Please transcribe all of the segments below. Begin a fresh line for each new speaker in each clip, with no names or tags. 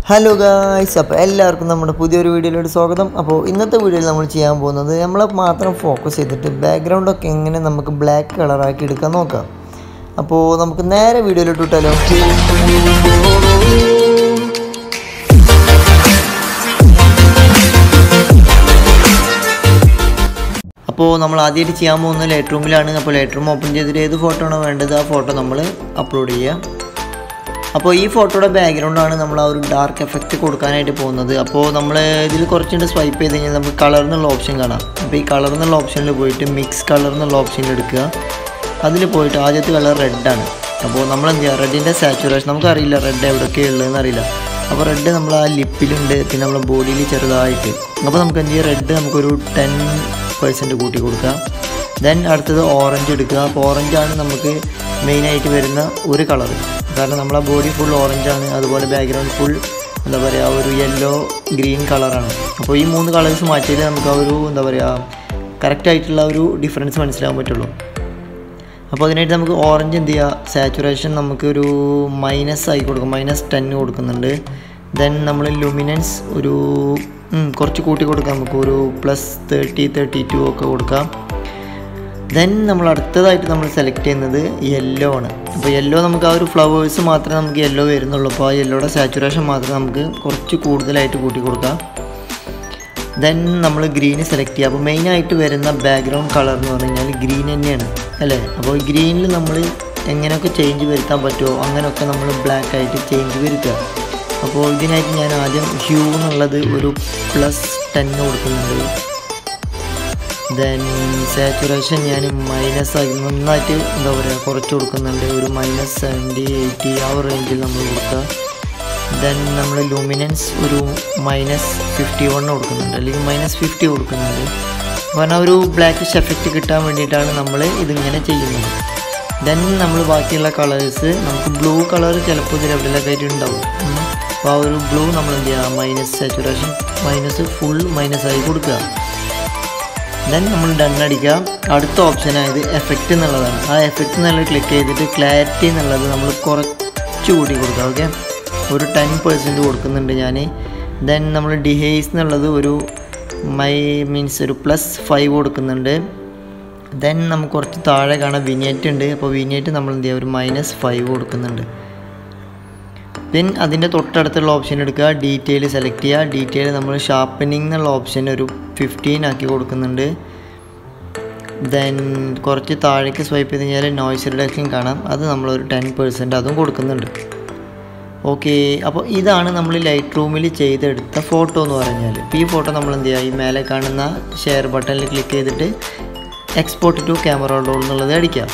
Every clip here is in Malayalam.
ഹലോ ഗായ്സ് അപ്പോൾ എല്ലാവർക്കും നമ്മുടെ പുതിയൊരു വീഡിയോയിലോട്ട് സ്വാഗതം അപ്പോൾ ഇന്നത്തെ വീഡിയോയിൽ നമ്മൾ ചെയ്യാൻ പോകുന്നത് നമ്മളെ മാത്രം ഫോക്കസ് ചെയ്തിട്ട് ബാക്ക്ഗ്രൗണ്ടൊക്കെ എങ്ങനെ നമുക്ക് ബ്ലാക്ക് കളറാക്കി എടുക്കാൻ നോക്കാം അപ്പോൾ നമുക്ക് നേരെ വീഡിയോയിലോട്ട് വിട്ടാലോ അപ്പോൾ നമ്മൾ ആദ്യമായിട്ട് ചെയ്യാൻ പോകുന്നത് ലൈറ്റ് റൂമിലാണ് അപ്പോൾ ലൈറ്റ് റൂം ഓപ്പൺ ചെയ്തിട്ട് ഏത് ഫോട്ടോ ആണോ വേണ്ടത് ആ ഫോട്ടോ നമ്മൾ അപ്ലോഡ് ചെയ്യുക അപ്പോൾ ഈ ഫോട്ടോയുടെ ബാക്ക്ഗ്രൗണ്ടാണ് നമ്മൾ ആ ഒരു ഡാർക്ക് എഫക്റ്റ് കൊടുക്കാനായിട്ട് പോകുന്നത് അപ്പോൾ നമ്മൾ ഇതിൽ കുറച്ചുകൂടി സ്വൈപ്പ് ചെയ്ത് കഴിഞ്ഞാൽ നമുക്ക് കളർ എന്നുള്ള ഓപ്ഷൻ കാണാം അപ്പോൾ ഈ കളർ എന്നുള്ള ഓപ്ഷനിൽ പോയിട്ട് മിക്സ് കളർ എന്നുള്ള ഓപ്ഷനിൽ എടുക്കുക അതിൽ പോയിട്ട് ആദ്യത്തെ കളർ റെഡാണ് അപ്പോൾ നമ്മൾ എന്ത് ചെയ്യുക റെഡിൻ്റെ സാച്ചുറേഷൻ നമുക്കറിയില്ല റെഡ് എവിടെയൊക്കെയാണ് ഉള്ളതെന്ന് അറിയില്ല അപ്പോൾ റെഡ് നമ്മൾ ആ ലിപ്പിലുണ്ട് പിന്നെ നമ്മളെ ബോഡിയിൽ ചെറുതായിട്ട് അപ്പോൾ നമുക്ക് എന്ത് ചെയ്യുക റെഡ് നമുക്കൊരു ടെൻ പെർസെൻറ്റ് കൂട്ടി കൊടുക്കുക ദെൻ അടുത്തത് ഓറഞ്ച് എടുക്കുക അപ്പോൾ ഓറഞ്ചാണ് നമുക്ക് മെയിനായിട്ട് വരുന്ന ഒരു കളർ കാരണം നമ്മളെ ബോഡി ഫുൾ ഓറഞ്ചാണ് അതുപോലെ ബാക്ക്ഗ്രൗണ്ട് ഫുൾ എന്താ പറയുക ഒരു യെല്ലോ ഗ്രീൻ കളറാണ് അപ്പോൾ ഈ മൂന്ന് കളേഴ്സ് മാറ്റിയാലേ നമുക്ക് ആ ഒരു എന്താ പറയുക കറക്റ്റായിട്ടുള്ള ഒരു ഡിഫറൻസ് മനസ്സിലാക്കാൻ പറ്റുള്ളൂ അപ്പോൾ അതിനായിട്ട് നമുക്ക് ഓറഞ്ച് എന്ത് ചെയ്യുക സാച്ചുറേഷൻ നമുക്ക് ഒരു മൈനസ് ആയി കൊടുക്കും മൈനസ് ടെൻ കൊടുക്കുന്നുണ്ട് ദെൻ നമ്മൾ ലുമിനൻസ് ഒരു ഉം, കുറച്ച് കൂട്ടി കൊടുക്കാം നമുക്ക് ഒരു പ്ലസ് തേർട്ടി തേർട്ടി ടു ഒക്കെ കൊടുക്കാം ദെൻ നമ്മൾ അടുത്തതായിട്ട് നമ്മൾ സെലക്ട് ചെയ്യുന്നത് യെല്ലോ ആണ് അപ്പോൾ യെല്ലോ നമുക്ക് ആ ഒരു ഫ്ലവേഴ്സ് മാത്രമേ നമുക്ക് യെല്ലോ വരുന്നുള്ളൂ അപ്പോൾ ആ യെല്ലോയുടെ സാച്ചുറേഷൻ മാത്രമേ നമുക്ക് കുറച്ച് കൂടുതലായിട്ട് കൂട്ടി കൊടുക്കാം ദെൻ നമ്മൾ ഗ്രീന് സെലക്ട് ചെയ്യുക അപ്പോൾ മെയിനായിട്ട് വരുന്ന ബാക്ക്ഗ്രൗണ്ട് കളർ എന്ന് പറഞ്ഞു കഴിഞ്ഞാൽ ഗ്രീൻ തന്നെയാണ് അല്ലേ അപ്പോൾ ഗ്രീനിൽ നമ്മൾ എങ്ങനെയൊക്കെ ചേഞ്ച് വരുത്താൻ പറ്റുമോ അങ്ങനെയൊക്കെ നമ്മൾ ബ്ലാക്ക് ആയിട്ട് ചേഞ്ച് വരുത്തുക അപ്പോൾ ഇതിനായിട്ട് ഞാൻ ആദ്യം ഹ്യൂ എന്നുള്ളത് ഒരു പ്ലസ് ടെൻ കൊടുക്കുന്നുണ്ട് ദെൻ സാച്ചുറേഷൻ ഞാൻ മൈനസ് ആക്കി നന്നായിട്ട് എന്താ പറയുക കുറച്ച് കൊടുക്കുന്നുണ്ട് ഒരു മൈനസ് സെവൻറ്റി എയ്റ്റി ആ ഒരു റേഞ്ചിൽ നമ്മൾ കൊടുക്കുക ദെൻ നമ്മൾ ലൂമിനൻസ് ഒരു മൈനസ് ഫിഫ്റ്റി വൺ കൊടുക്കുന്നുണ്ട് അല്ലെങ്കിൽ മൈനസ് ഫിഫ്റ്റി കൊടുക്കുന്നുണ്ട് കാരണം ഒരു ബ്ലാക്കിഷ് എഫക്റ്റ് കിട്ടാൻ വേണ്ടിയിട്ടാണ് നമ്മൾ ഇതിങ്ങനെ ചെയ്യുന്നത് ദെൻ നമ്മൾ ബാക്കിയുള്ള കളേഴ്സ് നമുക്ക് ബ്ലൂ കളർ ചിലപ്പോൾ ഇതിൽ എവിടെയൊക്കെ ആയിട്ട് ഉണ്ടാവും ഉം. അപ്പോൾ ആ ഒരു ബ്ലൂ നമ്മൾ എന്ത് ചെയ്യുക minus saturation minus full minus ആയി കൊടുക്കുക ദെൻ നമ്മൾ ഡൺ അടിക്കുക അടുത്ത ഓപ്ഷനായത് എഫക്റ്റ് എന്നുള്ളതാണ് ആ എഫക്റ്റ് എന്നുള്ളത് ക്ലിക്ക് ചെയ്തിട്ട് ക്ലാരിറ്റി എന്നുള്ളത് നമ്മൾ കുറച്ച് കൂടി കൊടുക്കുക ഓക്കെ ഒരു ടെൻ പെർസെൻറ്റ് കൊടുക്കുന്നുണ്ട് ഞാൻ ദെൻ നമ്മൾ ഡിഹേസ് എന്നുള്ളത് ഒരു മൈ മീൻസ് ഒരു പ്ലസ് ഫൈവ് കൊടുക്കുന്നുണ്ട് ദെൻ നമുക്ക് കുറച്ച് താഴെ കാണാൻ വിനിയറ്റ് ഉണ്ട് അപ്പോൾ വിനിയറ്റ് നമ്മൾ എന്ത് ചെയ്യുക ഒരു മൈനസ് ഫൈവ് കൊടുക്കുന്നുണ്ട് ദെൻ അതിൻ്റെ തൊട്ടടുത്തുള്ള ഓപ്ഷൻ എടുക്കുക ഡീറ്റെയിൽ സെലക്ട് ചെയ്യുക ഡീറ്റെയിൽ നമ്മൾ ഷാർപ്പനിങ് എന്നുള്ള ഓപ്ഷൻ ഒരു ഫിഫ്റ്റീൻ ആക്കി കൊടുക്കുന്നുണ്ട് ദെൻ കുറച്ച് താഴേക്ക് സ്വൈപ്പ് ചെയ്ത് കഴിഞ്ഞാൽ നോയ്സ് റിഡക്ഷൻ കാണാം അത് നമ്മളൊരു ടെൻ പെർസെൻറ്റ് അതും കൊടുക്കുന്നുണ്ട് ഓക്കെ അപ്പോൾ ഇതാണ് നമ്മൾ ലൈറ്റ് റൂമിൽ ചെയ്തെടുത്ത ഫോട്ടോ എന്ന് പറഞ്ഞാൽ ഇപ്പോൾ ഈ ഫോട്ടോ നമ്മൾ എന്ത് ചെയ്യുക ഈ മേലെ കാണുന്ന ഷെയർ ബട്ടണിൽ ക്ലിക്ക് ചെയ്തിട്ട് എക്സ്പോർട്ട് ടു ക്യാമറ റോൾ എന്നുള്ളത് അടിക്കാം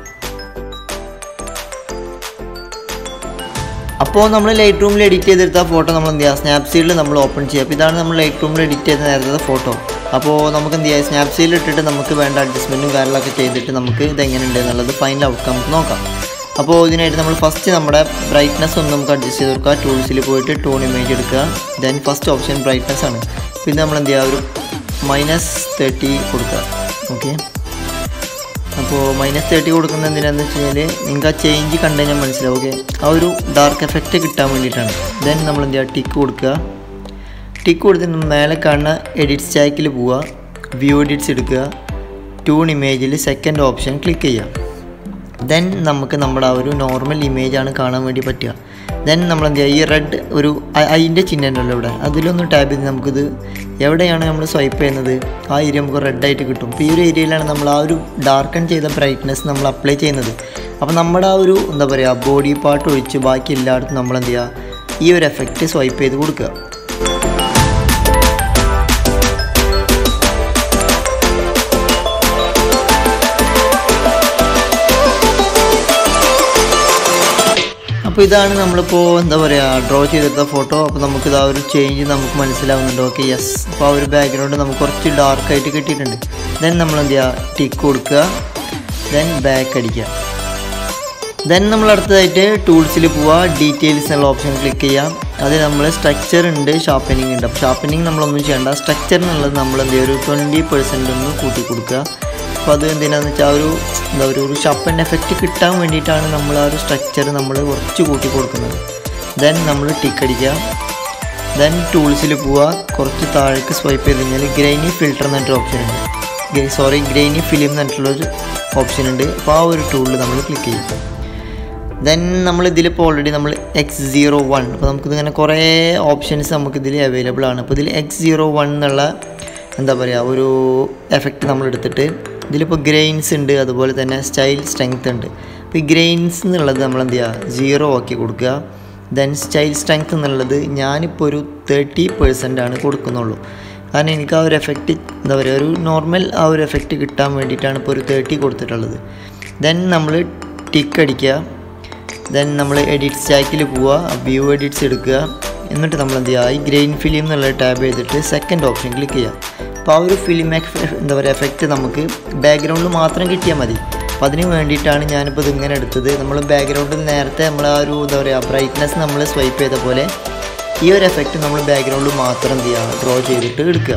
അപ്പോൾ നമ്മൾ ലൈറ്റ് റൂമിൽ എഡിറ്റ് ചെയ്തെടുത്ത ഫോട്ടോ നമ്മൾ എന്ത് ചെയ്യുക സ്നാപ്സീഡിൽ നമ്മൾ ഓപ്പൺ ചെയ്യുക അപ്പോൾ ഇതാണ് നമ്മൾ ലൈറ്റ് റൂമിൽ എഡിറ്റ് ചെയ്ത നേരത്തെ ഫോട്ടോ അപ്പോൾ നമുക്ക് എന്ത് ചെയ്യുക സ്നാപ്സീഡിൽ ഇട്ടിട്ട് നമുക്ക് വേണ്ട അഡ്ജസ്റ്റ്മെൻറ്റും കാര്യങ്ങളൊക്കെ ചെയ്തിട്ട് നമുക്ക് ഇതെങ്ങനെയുണ്ട് എന്നുള്ളത് ഫൈനൽ ഔട്ട്കം നമുക്ക് നോക്കാം അപ്പോൾ ഇതിനായിട്ട് നമ്മൾ ഫസ്റ്റ് നമ്മുടെ ബ്രൈറ്റ്നസ് ഒന്ന് നമുക്ക് അഡ്ജസ്റ്റ് ചെയ്ത് കൊടുക്കുക ടൂൾസിൽ പോയിട്ട് ടൂൺ ഇമേജ് എടുക്കുക ദെൻ ഫസ്റ്റ് ഓപ്ഷൻ ബ്രൈറ്റ്നസ് ആണ് പിന്നെ നമ്മൾ എന്ത് ചെയ്യുക ഒരു മൈനസ് തേർട്ടി കൊടുക്കുക ഓക്കെ അപ്പോൾ മൈനസ് തേർട്ടി കൊടുക്കുന്നത് എന്തിനാന്ന് വെച്ച് കഴിഞ്ഞാൽ നിങ്ങൾക്ക് ആ ചേഞ്ച് കണ്ടു കഴിഞ്ഞാൽ മനസ്സിലാവും ഓക്കെ ആ ഒരു ഡാർക്ക് എഫക്റ്റ് കിട്ടാൻ വേണ്ടിയിട്ടാണ് ദെൻ നമ്മൾ എന്ത് ചെയ്യുക ടിക്ക് കൊടുക്കുക ടിക്ക് കൊടുത്തിട്ട് മേലെ കാണുന്ന എഡിറ്റ് സ്റ്റാക്കിൽ പോവുക വ്യൂ എഡിറ്റ്സ് എടുക്കുക ടൂൺ ഇമേജിൽ സെക്കൻഡ് ഓപ്ഷൻ ക്ലിക്ക് ചെയ്യുക ദെൻ നമുക്ക് നമ്മുടെ ആ ഒരു നോർമൽ ഇമേജാണ് കാണാൻ വേണ്ടി പറ്റുക ദെൻ നമ്മൾ എന്ത് ചെയ്യുക ഈ റെഡ് ഒരു അ- അതിൻ്റെ ചിഹ്നം ഉണ്ടല്ലോ ഇവിടെ അതിലൊന്ന് ടാബ് ചെയ്ത് നമുക്കിത് എവിടെയാണ് നമ്മൾ സ്വൈപ്പ് ചെയ്യുന്നത് ആ ഏരിയ നമുക്ക് റെഡ് ആയിട്ട് കിട്ടും അപ്പോൾ ഈ ഒരു ഏരിയയിലാണ് നമ്മൾ ആ ഒരു ഡാർക്കൺ ചെയ്ത ബ്രൈറ്റ്നസ് നമ്മൾ അപ്ലൈ ചെയ്യുന്നത് അപ്പോൾ നമ്മുടെ ആ ഒരു എന്താ പറയുക ബോഡി പാർട്ട് ഒഴിച്ച് ബാക്കി എല്ലായിടത്തും നമ്മൾ എന്ത് ചെയ്യുക ഈ ഒരു എഫക്റ്റ് സ്വൈപ്പ് ചെയ്ത് കൊടുക്കുക അപ്പോൾ ഇതാണ് നമ്മളിപ്പോൾ എന്താ പറയുക ഡ്രോ ചെയ്തെടുത്ത ഫോട്ടോ അപ്പോൾ നമുക്കിത് ആ ഒരു ചേഞ്ച് നമുക്ക് മനസ്സിലാവുന്നുണ്ട് ഓക്കെ യെസ് അപ്പോൾ ആ ഒരു ബാക്ക്ഗ്രൗണ്ട് നമുക്ക് കുറച്ച് ഡാർക്ക് ആയിട്ട് കിട്ടിയിട്ടുണ്ട് ദെൻ നമ്മൾ എന്ത് ചെയ്യുക ടിക്ക് കൊടുക്കുക ദെൻ ബാക്ക് അടിക്കുക ദെൻ നമ്മൾ അടുത്തതായിട്ട് ടൂൾസിൽ പോവുക ഡീറ്റെയിൽസ് എന്നുള്ള ഓപ്ഷൻ ക്ലിക്ക് ചെയ്യാം അതിൽ നമ്മൾ സ്ട്രക്ചർ ഉണ്ട് ഷാർപ്പനിങ് ഉണ്ട് അപ്പോൾ ഷാർപ്പനിങ് നമ്മളൊന്നും ചെയ്യേണ്ട സ്ട്രക്ചർ എന്നുള്ളത് നമ്മൾ എന്ത് ചെയ്യുക ഒരു ട്വൻറ്റി പെർസെൻ്റ് ഒന്ന് കൂട്ടി കൊടുക്കുക അപ്പോൾ അത് എന്തിനാന്ന് വെച്ചാൽ ആ ഒരു എന്താ ഒരു ഒരു ഷപ്പൻ എഫക്റ്റ് കിട്ടാൻ വേണ്ടിയിട്ടാണ് നമ്മൾ ആ ഒരു സ്ട്രക്ചർ നമ്മൾ കുറച്ച് കൂട്ടി കൊടുക്കുന്നത് ദെൻ നമ്മൾ ടിക്ക് അടിക്കുക ദെൻ ടൂൾസിൽ പോവുക കുറച്ച് താഴേക്ക് സ്വൈപ്പ് ചെയ്ത് കഴിഞ്ഞാൽ ഗ്രൈനി ഫിൽട്ടർ എന്നൊരു ഓപ്ഷൻ ഉണ്ട് സോറി ഗ്രൈനി ഫിലിം എന്നിട്ടുള്ളൊരു ഓപ്ഷൻ ഉണ്ട് അപ്പോൾ ആ ഒരു ടൂളിൽ നമ്മൾ ക്ലിക്ക് ചെയ്യും ദെൻ നമ്മൾ ഇതിലിപ്പോൾ ഓൾറെഡി നമ്മൾ എക്സ് സീറോ വൺ അപ്പോൾ നമുക്കിതിങ്ങനെ കുറേ ഓപ്ഷൻസ് നമുക്കിതിൽ അവൈലബിൾ ആണ് അപ്പോൾ ഇതിൽ എക്സ് സീറോ വൺ എന്നുള്ള എന്താ പറയുക ഒരു എഫക്റ്റ് നമ്മൾ എടുത്തിട്ട് ഇതിലിപ്പോൾ ഗ്രെയിൻസ് ഉണ്ട് അതുപോലെ തന്നെ സ്റ്റൈൽ സ്ട്രെങ്ത് ഉണ്ട് അപ്പോൾ ഈ ഗ്രെയിൻസ് എന്നുള്ളത് നമ്മൾ എന്ത് ചെയ്യുക സീറോ ആക്കി കൊടുക്കുക ദെൻ സ്റ്റൈൽ സ്ട്രെങ്ത് എന്നുള്ളത് ഞാനിപ്പോൾ ഒരു തേർട്ടി പെർസെൻ്റ് ആണ് കൊടുക്കുന്നുള്ളൂ കാരണം എനിക്ക് ആ ഒരു എഫക്റ്റ് എന്താ പറയുക ഒരു നോർമൽ ആ ഒരു എഫക്റ്റ് കിട്ടാൻ വേണ്ടിയിട്ടാണ് ഇപ്പോൾ ഒരു തേർട്ടി കൊടുത്തിട്ടുള്ളത് ദെൻ നമ്മൾ ടിക്ക് അടിക്കുക ദെൻ നമ്മൾ എഡിറ്റ് സ്റ്റാക്കിൽ പോവുക വ്യൂ എഡിറ്റ്സ് എടുക്കുക എന്നിട്ട് നമ്മൾ എന്ത് ചെയ്യുക ഈ ഗ്രെയിൻ ഫിലിം എന്നുള്ള ടാബ് ചെയ്തിട്ട് സെക്കൻഡ് ഓപ്ഷൻ ക്ലിക്ക് ചെയ്യുക അപ്പോൾ ആ ഒരു ഫിലിം എന്താ പറയുക എഫക്റ്റ് നമുക്ക് ബാക്ക്ഗ്രൗണ്ടിൽ മാത്രം കിട്ടിയാൽ മതി അപ്പോൾ അതിന് വേണ്ടിയിട്ടാണ് ഞാനിപ്പോൾ ഇത് ഇങ്ങനെ എടുത്തത് നമ്മൾ ബാക്ക്ഗ്രൗണ്ടിൽ നേരത്തെ നമ്മൾ ആ ഒരു എന്താ പറയുക ബ്രൈറ്റ്നസ് നമ്മൾ സ്വൈപ്പ് ചെയ്ത പോലെ ഈ ഒരു എഫക്റ്റ് നമ്മൾ ബാക്ക്ഗ്രൗണ്ടിൽ മാത്രം എന്ത് ചെയ്യുക ഡ്രോ ചെയ്തിട്ട് എടുക്കുക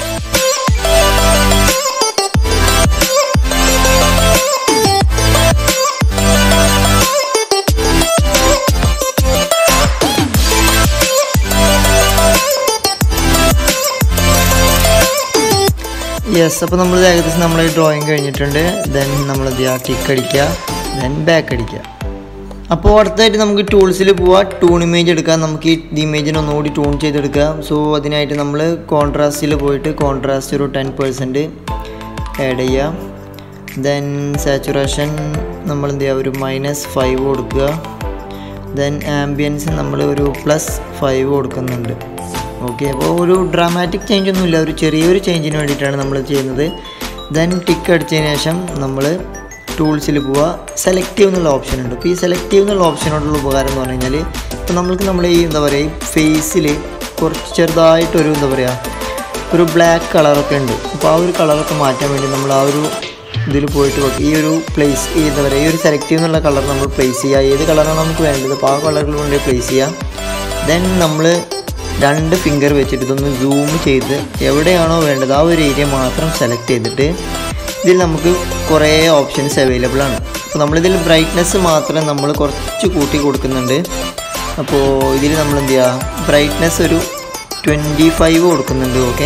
യെസ് അപ്പോൾ നമ്മൾ ഏകദേശം നമ്മൾ ഡ്രോയിങ് കഴിഞ്ഞിട്ടുണ്ട് ദെൻ നമ്മൾ എന്ത് ചെയ്യുക ടിക്ക് അടിക്കുക ദെൻ ബാക്ക് അടിക്കുക അപ്പോൾ അടുത്തായിട്ട് നമുക്ക് ടൂൾസിൽ പോവാം ടൂൺ ഇമേജ് എടുക്കാം നമുക്ക് ഈ ഇമേജിനെ ഒന്നുകൂടി ട്യൂൺ ചെയ്തെടുക്കാം സോ അതിനായിട്ട് നമ്മൾ കോൺട്രാസ്റ്റിൽ പോയിട്ട് കോൺട്രാസ്റ്റ് ഒരു ടെൻ പെർസെൻറ്റ് ആഡ് ചെയ്യാം ദെൻ സാച്ചുറേഷൻ നമ്മൾ എന്ത് ചെയ്യുക ഒരു മൈനസ് ഫൈവ് കൊടുക്കുക ദെൻ ആംബിയൻസ് നമ്മൾ ഒരു പ്ലസ് ഫൈവ് കൊടുക്കുന്നുണ്ട് ഓക്കെ അപ്പോൾ ഒരു ഡ്രാമാറ്റിക് ചേഞ്ച് ഒന്നുമില്ല ഒരു ചെറിയൊരു ചേഞ്ചിന് വേണ്ടിയിട്ടാണ് നമ്മൾ ചെയ്യുന്നത് ദെൻ ടിക്ക് അടിച്ചതിന് ശേഷം നമ്മൾ ടൂൾസിൽ പോവുക സെലക്റ്റീവ് എന്നുള്ള ഓപ്ഷൻ ഉണ്ട് അപ്പോൾ ഈ സെലക്റ്റീവ് എന്നുള്ള ഓപ്ഷനോടുള്ള ഉപകാരം എന്ന് പറഞ്ഞു കഴിഞ്ഞാൽ ഇപ്പോൾ നമ്മൾക്ക് നമ്മുടെ ഈ എന്താ പറയുക ഈ ഫേസിൽ കുറച്ച് ചെറുതായിട്ടൊരു എന്താ പറയുക ഒരു ബ്ലാക്ക് കളറൊക്കെ ഉണ്ട് അപ്പോൾ ആ ഒരു കളറൊക്കെ മാറ്റാൻ വേണ്ടി നമ്മൾ ആ ഒരു ഇതിൽ പോയിട്ട് വെക്കും ഈ ഒരു പ്ലേസ് ഈ എന്താ പറയുക ഈ ഒരു സെലക്റ്റീവ് എന്നുള്ള കളർ നമ്മൾ പ്ലേസ് ചെയ്യുക ഏത് കളറാണ് നമുക്ക് വേണ്ടത് അപ്പോൾ ആ കളറിൽ കൊണ്ട് പ്ലേസ് ചെയ്യാം ദെൻ നമ്മൾ രണ്ട് ഫിംഗർ വെച്ചിട്ട് ഇതൊന്ന് സൂം ചെയ്ത് എവിടെയാണോ വേണ്ടത് ആ ഒരു ഏരിയ മാത്രം സെലക്ട് ചെയ്തിട്ട് ഇതിൽ നമുക്ക് കുറേ ഓപ്ഷൻസ് അവൈലബിൾ ആണ് അപ്പോൾ നമ്മളിതിൽ ബ്രൈറ്റ്നെസ് മാത്രം നമ്മൾ കുറച്ച് കൂട്ടി കൊടുക്കുന്നുണ്ട് അപ്പോൾ ഇതിൽ നമ്മൾ എന്ത് ചെയ്യുക ബ്രൈറ്റ്നെസ് ഒരു ട്വൻറ്റി ഫൈവ് കൊടുക്കുന്നുണ്ട് ഓക്കെ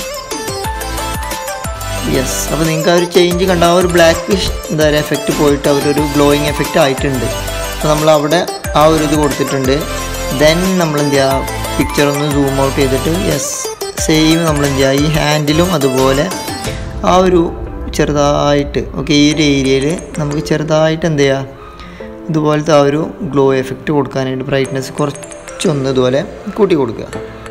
യെസ് അപ്പോൾ നിങ്ങൾക്ക് ആ ഒരു ചേഞ്ച് കണ്ട ആ ഒരു ബ്ലാക്ക് എന്താ പറയുക എഫക്റ്റ് പോയിട്ട് അവരൊരു ഗ്ലോയിങ് എഫക്റ്റ് ആയിട്ടുണ്ട് അപ്പോൾ നമ്മൾ അവിടെ ആ ഒരു ഇത് കൊടുത്തിട്ടുണ്ട് ദെൻ നമ്മൾ എന്ത് ചെയ്യുക പിക്ചർ ഒന്ന് സൂം ഔട്ട് ചെയ്തിട്ട് യെസ് സെയിം നമ്മൾ എന്ത് ചെയ്യുക ഈ ഹാൻഡിലും അതുപോലെ ആ ഒരു ചെറുതായിട്ട് ഓക്കെ ഈ ഒരു ഏരിയയിൽ നമുക്ക് ചെറുതായിട്ട് എന്ത് ചെയ്യുക ഇതുപോലത്തെ ആ ഒരു ഗ്ലോ എഫക്റ്റ് കൊടുക്കാനായിട്ട് ബ്രൈറ്റ്നെസ് കുറച്ചൊന്ന് ഇതുപോലെ കൂട്ടി കൊടുക്കുക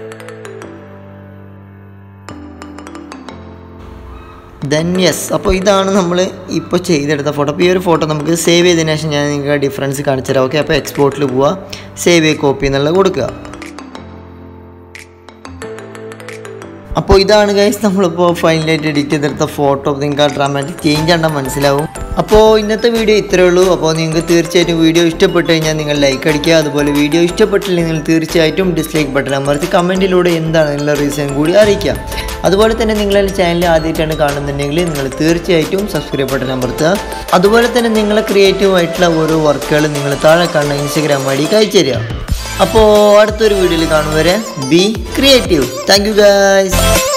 ദെൻ യെസ് അപ്പോൾ ഇതാണ് നമ്മൾ ഇപ്പോൾ ചെയ്തെടുത്ത ഫോട്ടോ അപ്പോൾ ഈ ഒരു ഫോട്ടോ നമുക്ക് സേവ് ചെയ്തതിന് ശേഷം ഞാൻ നിങ്ങൾക്ക് ഡിഫറൻസ് കാണിച്ചു തരാം ഓക്കെ അപ്പോൾ എക്സ്പോർട്ടിൽ പോവുക സേവ് ചെയ്ത് കോപ്പി എന്നുള്ളത് കൊടുക്കുക അപ്പോൾ ഇതാണ് ഗൈസ് നമ്മളിപ്പോൾ ഫൈനലായിട്ട് എഡിറ്റ് ചെയ്തെടുത്ത ഫോട്ടോ നിങ്ങൾക്ക് ആ ഡ്രാമാറ്റിക് ചേഞ്ച് കണ്ടാൽ മനസ്സിലാവും അപ്പോൾ ഇന്നത്തെ വീഡിയോ ഇത്രയേ ഉള്ളൂ അപ്പോൾ നിങ്ങൾക്ക് തീർച്ചയായിട്ടും വീഡിയോ ഇഷ്ടപ്പെട്ട് കഴിഞ്ഞാൽ നിങ്ങൾ ലൈക്ക് അടിക്കുക അതുപോലെ വീഡിയോ ഇഷ്ടപ്പെട്ടില്ലെങ്കിൽ തീർച്ചയായിട്ടും ഡിസ്ലൈക്ക് ബട്ടൺ അമർത്തി കമൻറ്റിലൂടെ എന്താണ് എന്നുള്ള റീസൺ കൂടി അറിയിക്കുക അതുപോലെ തന്നെ നിങ്ങളുടെ ചാനൽ ആദ്യമായിട്ടാണ് കാണുന്നുണ്ടെങ്കിൽ നിങ്ങൾ തീർച്ചയായിട്ടും സബ്സ്ക്രൈബ് ബട്ടൺ അമർത്തുക അതുപോലെ തന്നെ നിങ്ങളെ ക്രിയേറ്റീവ് ആയിട്ടുള്ള ഓരോ വർക്കുകൾ നിങ്ങൾ താഴെ കാണുന്ന ഇൻസ്റ്റഗ്രാം വഴി അയച്ചു തരിക അപ്പോൾ അടുത്തൊരു വീഡിയോയിൽ കാണും വരെ be creative thank you guys